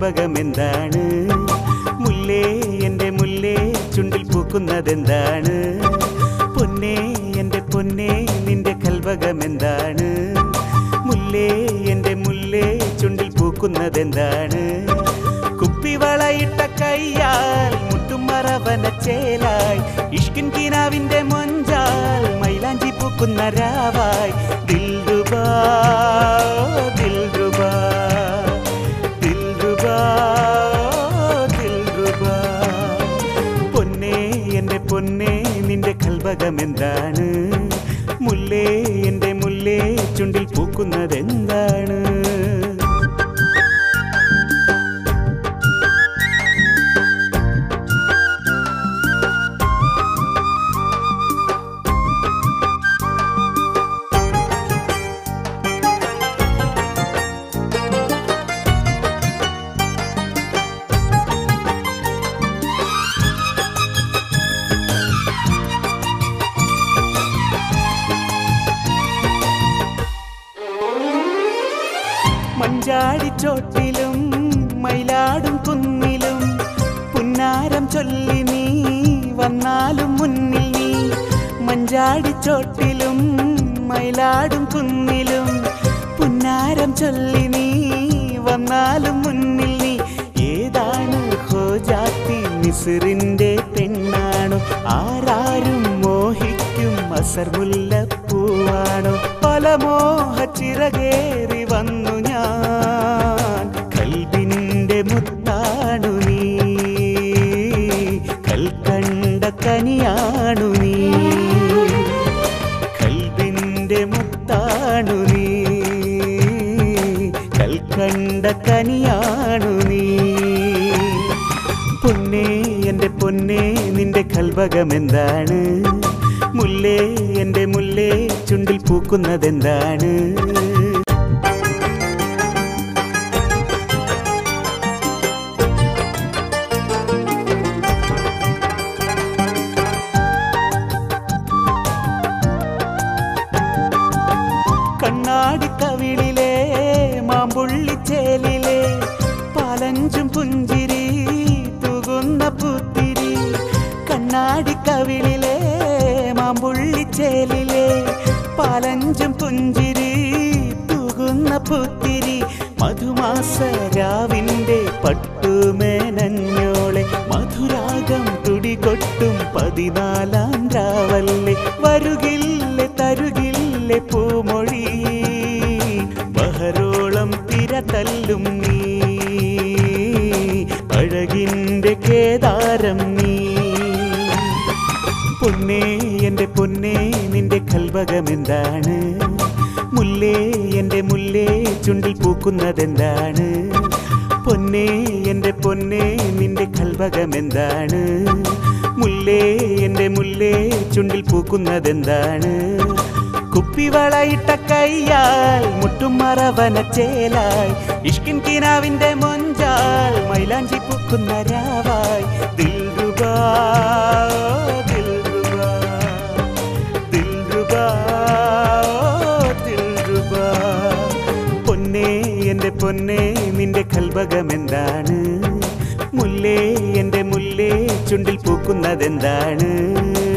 കൽവകം എന്താണ് മുല്ലേ എൻ്റെ മുല്ലേ ചുണ്ടിൽ പൂക്കുന്നതെന്താണ് പൊന്നേ എൻ്റെ പൊന്നേ നിന്റെ കൽവകം എന്താണ് മുല്ലേ എൻ്റെ മുല്ലേ ചുണ്ടിൽ പൂക്കുന്നതെന്താണ് കുപ്പിവളയിട്ട കയ്യാൽ മുട്ടുമറവന ചേലായി ഇഷ്കിൻ കിനാവിന്റെ മൊഞ്ചാൽ മൈലാഞ്ചി പൂക്കുന്ന രാവായി ദിൽറുബാ ദിൽറുബാ ദിൽറുബാ ദിൽറുബാ പൊന്നേ എൻ്റെ പൊന്നേ നിന്റെ കൽവകം എന്താണ് മുല്ലേ എൻ്റെ മുല്ലേ ചുണ്ടിൽ പൂക്കുന്നതെന്താണ് മഞ്ചാടിച്ചോട്ടിലും മയിലാടും കുന്നിലും പുന്നാരം ചൊല്ലി നീ വന്നാലും മുന്നിൽ നീ മഞ്ചാടിച്ചോട്ടിലും മയിലാടും കുന്നിലും പുന്നാരം ചൊല്ലി നീ വന്നാലും മുന്നിൽ നീ ഏതാണ് ഹോജാത്തി മിസിറിന്റെ പെണ്ണാണോ ആരാരും മോഹിക്കും അസർമുല്ലപ്പൂവാണോ പല മോഹച്ചിറകേറി വന്നു ഞാൻ കൽബിന്റെ മുത്താണു നീ കൽക്കണ്ട കനിയാണു നീ കൽബിന്റെ മുത്താണു നീ കൽക്കണ്ട കനിയാണു നീ പൊന്നേ എൻ്റെ പൊന്നേ നിന്റെ കൽവകം എന്താണ് മുല്ലേ എൻ്റെ മുല്ലേ ചുണ്ടിൽ പൂക്കുന്നതെന്താണ് കണ്ണാടി കവിളിലെ മാമ്പുള്ളിച്ചേലിലെ പാലഞ്ചും പുഞ്ചിരി തുകുന്ന പുത്തിരി കണ്ണാടി കവിളിലെ മാമ്പുള്ളിച്ചേലിലെ പാലഞ്ചും പുഞ്ചിരി തുകുന്ന പുത്തിരി മധുമാസ രാവിന്റെ പട്ടുമേനഞ്ഞോളെ മധുരാഗം തുടികൊട്ടും പതിനാലാം രാവല്ലേ വരുകില്ലേ തരുകില്ലേ പൂമൊഴി ബഹരോളം തിര തല്ലും നീ അഴകിന്റെ കേദാരം നീ പൊന്നേ എൻ്റെ പൊന്നേ നിന്റെ കൽവകം എന്താണ് മുല്ലേ എൻ്റെ മുല്ലേ ചുണ്ടിൽ പൂക്കുന്നതെന്താണ് പൊന്നേ എൻ്റെ പൊന്നേ നിന്റെ കൽവകം എന്താണ് മുല്ലേ എൻ്റെ മുല്ലേ ചുണ്ടിൽ പൂക്കുന്നതെന്താണ് കുപ്പിവളയിട്ട കയ്യാൽ മുട്ടും മറവന ചേലായി ഇഷ്കിൻ കിനാവിന്റെ മൊഞ്ചാൽ മൈലാഞ്ചി പൂക്കുന്ന രാവായി ദിൽറുബാ ദിൽറുബാ ദിൽറുബാ ദിൽറുബാ പൊന്നേ എൻ്റെ പൊന്നേ നിന്റെ കൽവകം എന്താണ് മുല്ലേ എൻ്റെ മുല്ലേ ചുണ്ടിൽ പൂക്കുന്നതെന്താണ്